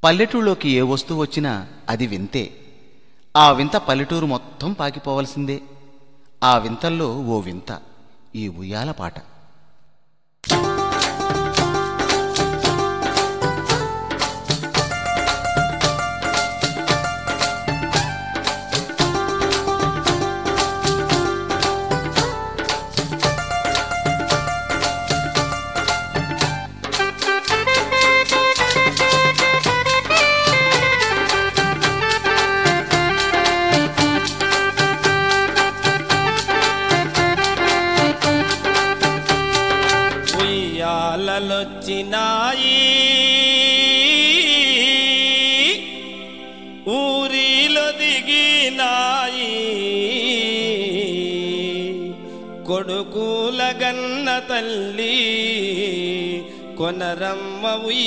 పల్లెటూళ్ళలోకి ఏ వస్తువు వచ్చినా అది వింతే ఆ వింత పల్లెటూరు మొత్తం పాకిపోవలసిందే ఆ వింతల్లో ఓ వింత ఈ ఉయ్యాల పాట ఉయ్యాలలొచ్చినాయి ఊరిలో దిగినాయి కొడుకుల గన్న తల్లి కొనరమ్మ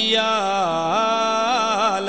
ఉయ్యాల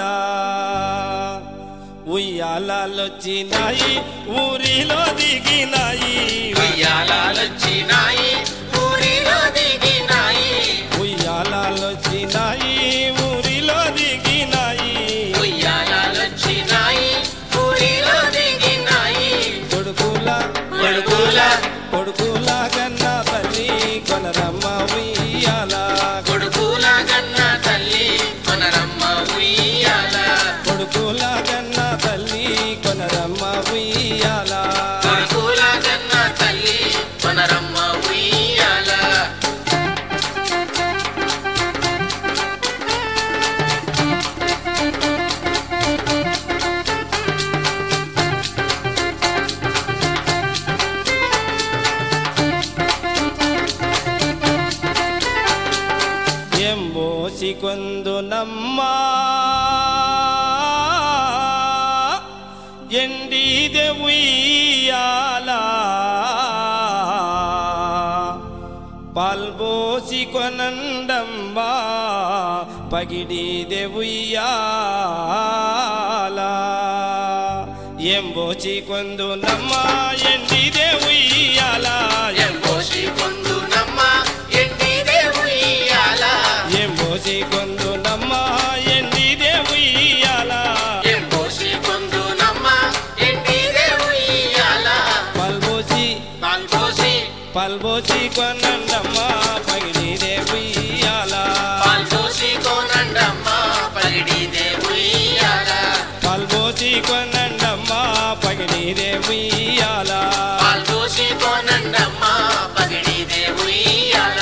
ఉయ్యాలొచ్చినాయి ఊరిలో దిగినాయి ఉయ్యాలొచ్చినాయి ఊరిలో దిగినాయి ఉయ్యాలొచ్చినాయి ఊరిలో దిగినాయి ఉయ్యాలొచ్చినాయి ఊరిలో దిగినాయి కొడుకుల కొడుకుల కొడుకుల కన్నా తల్లి కొనరమ్మ ఉయ్యాల కొడుకుల గన్న తల్లి కొనరమ్మ ఉయ్యాల కొడుకుల కన్నా తల్లి కొనరమ్మ ఉయ్యాల కొడుకుల గన్న తల్లి కొనరమ్మ ఉయ్యాల ఎంబోసి కొందునమ్మా ఎండిదే ఉయ్యాల పాల్బోసి కొనండమ్మా పగిడిదే ఉయ్యాల ఎంబోచి కొందునమ్మా ఎండిదే ఉయ్యాల ఎంబోసి పొందునమ్మ ఎండిదే ఉయ్యాల ఎంబోసి కొందునమ్మా ఎండిదే ఉయ్యాల ఎంబోసి పొందునమ్మ ఎండిదే ఉయ్యాల పల్బోసి పాల్పోసి పల్బోసి కొనండమ్మ పగిడిదే ఉయ్యాల పాల్పోసి కోనండమ్మ పగిడిదే ఉయ్యాల పల్బోసి కొనండమ్మ పగిడిదే ఉయ్యాల పాల్పోసి కోనండమ్మ పగిడిదే ఉయ్యాల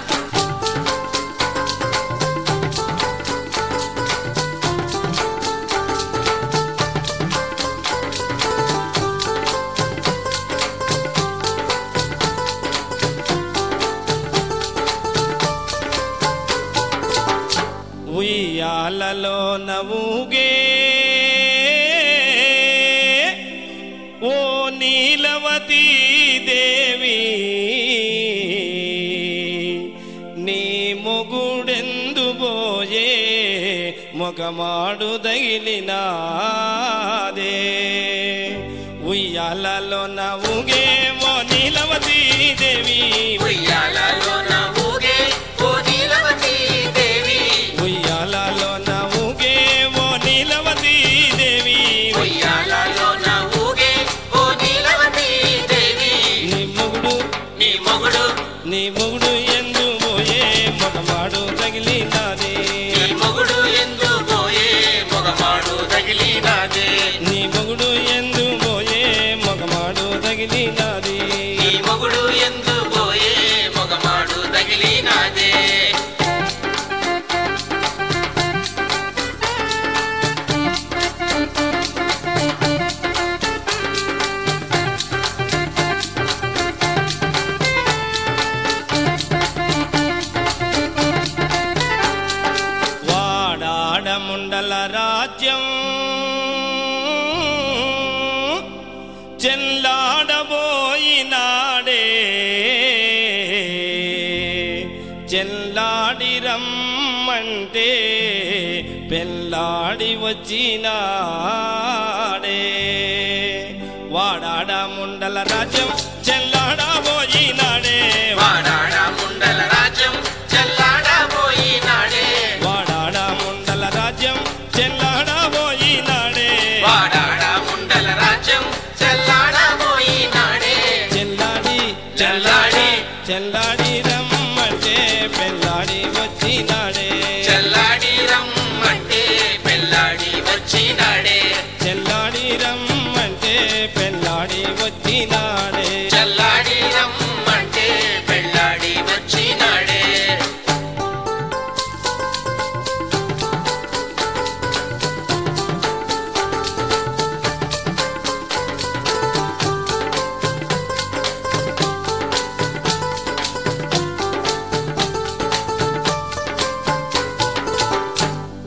ఉయ్యాలలో నవ్వుగే ఓ నీలవతీ దేవి నీ మొగుడెందు పోయే మొగమాడు తగిలినాదే ఉయ్యాలలో నవ్వుగే ఓ నీలవతీ దేవి ఉయ్యాలలో నవ్వుగే ఓ నీలవతి దేవి ఉయ్యాలలో నవ్వుగే ఓ నీలవతీ దేవి ఉయ్యాలలో నవ్వుగే ఓ నీలవతి దేవి నీ మొగుడు నీ మొగుడు నీ మొగుడు ఎందు పోయే మొగమాడు తగిలినాదే నీ మొగుడు ఎందు పోయే మొగమాడు తగిలినాదే నీ మొగుడు ఎందు పోయే మొగమాడు తగిలినాది నీ మొగుడు ఎందు పోయే మొగమాడు తగిలినాదే వాడాడముండల రాజ్యం చెల్లాడబోయినాడే చెల్లాడి రమ్మంటే పెళ్ళాడి వచ్చినాడే వాడాడ ముండల రాజ్యం చెల్లాడబోయినాడే వాడాడ ముండల రాజ్యం చెల్లాడబోయినాడే వాడాడ ముండల రాజ్యం చెల్ల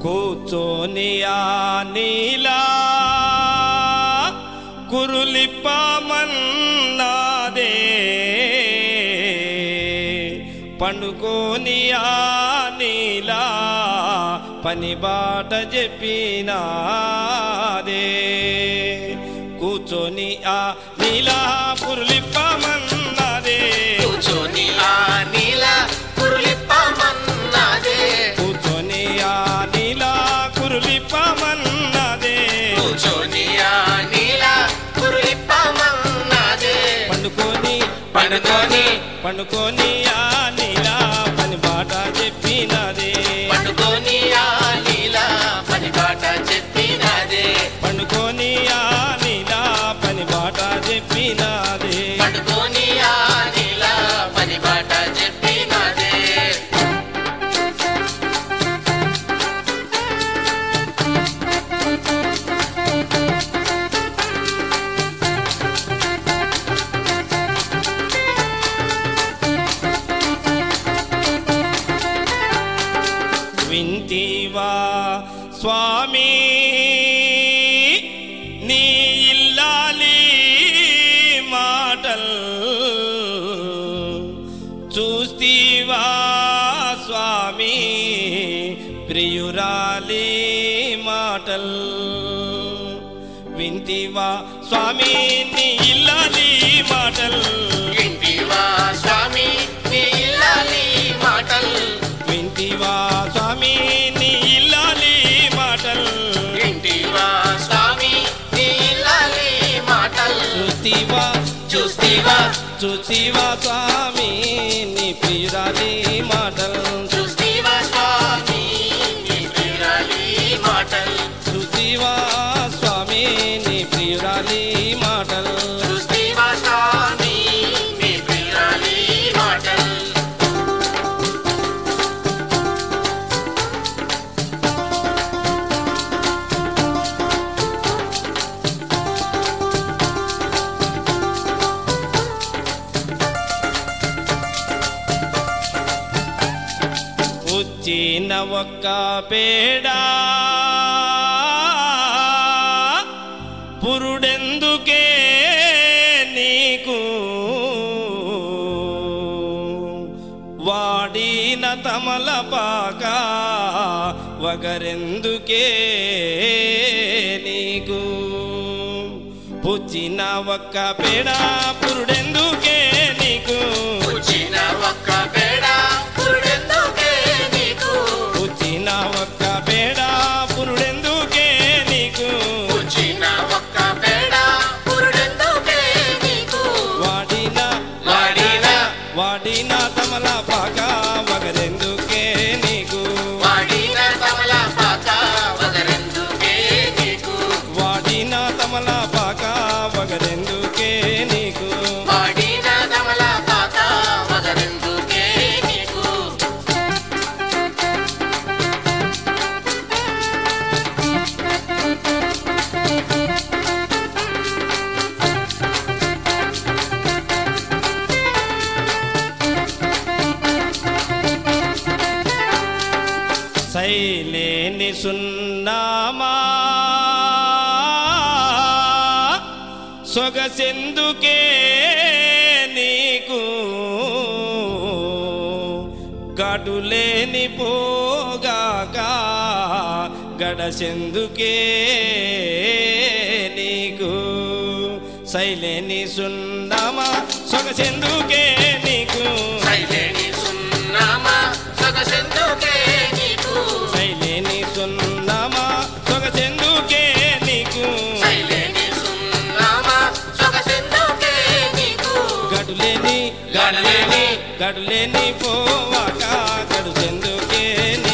కూర్చొని ఆ నీలా కురులిప్పమన్నాదే పండుకోని ఆ నీలా పని బాట చెప్పినాదే కూర్చొని ఆ నీలా కురులిప్పమన్నాదే కూర్చొని ఆ నీల కురులిప్పమన్నాదే కూర్చొని ఆ నీలా కురులిప్పమన్నాదే కూర్చొని ఆ నీల కురులిప్పమన్నాదే పండుకొని పండుకొని పండుకొని ఆ నీలా పని బాట చెప్పినదే పండుకొని ఆ నీల పని బాట చెప్పినాదే పండుకొని ఆ నీలా పని బాట చెప్పినదే పండుకొని ఆ నీల పని బాట చెప్పినాదే వింటివా స్వామి నీ ఇల్లాలి మాటల్ చూస్తీవా స్వామి ప్రియురాలి మాటల్ వింటివా స్వామి నీ ఇల్లాలి మాటల్ ఇంటివా స్వామి నీ ఇల్లాలి మాటల్ వింటివా స్వామి నీ ఇల్లాలి మాటల్ ఇంటివా స్వామి నీ ఇల్లాలి మాటల్ చూస్తీవా చూస్తీవా చూస్తీవా స్వామి నీ ప్రియురాలి మాటల్ చూస్తీవా స్వామి నీ ప్రియురాలి మాటల్ చూస్తీవా స్వామి నీ ప్రియురాలి మాటల్ చూస్తీవా స్వామి నీ ప్రియురాలి మాటల్ వచ్చిన ఒక్క పేడా పురుడెందుకే నీకు వాడిన తమలపాక వగరెందుకే నీకు పుచ్చిన ఒక్క పేడ పురుడెందుకే నీకు వచ్చిన ఒక్క పేడ పురుడెందుకే నీకు పుచ్చిన ఒక్క పేడ పురుడెందుకే నీకు వచ్చిన ఒక్క పేడ పురుడెందుకే నీకు వాడిన వాడిన వాడిన తమలపాక వగరెందుకే నీకు వాడిన తమలపాక వగరెందుకే నీకు వాడిన తమలపాక వగరెందుకే నీకు వాడిన తమలపాక వగరెందుకే నీకు శైలేని సున్నామా సొగసెందుకే నీకు గడులేని పోగాక గడసెందుకే నీకు శైలేని సున్నామా సొగసెందుకే నీకు శైలేని సున్నామా సొగసెందుకే నీకు శైలేని సున్నామా సొగసెందుకే నీకు శైలేని సున్నామా సొగసెందుకే నీకు గడులేని గడులేని గడులేని పోవాక గడుసెందుకే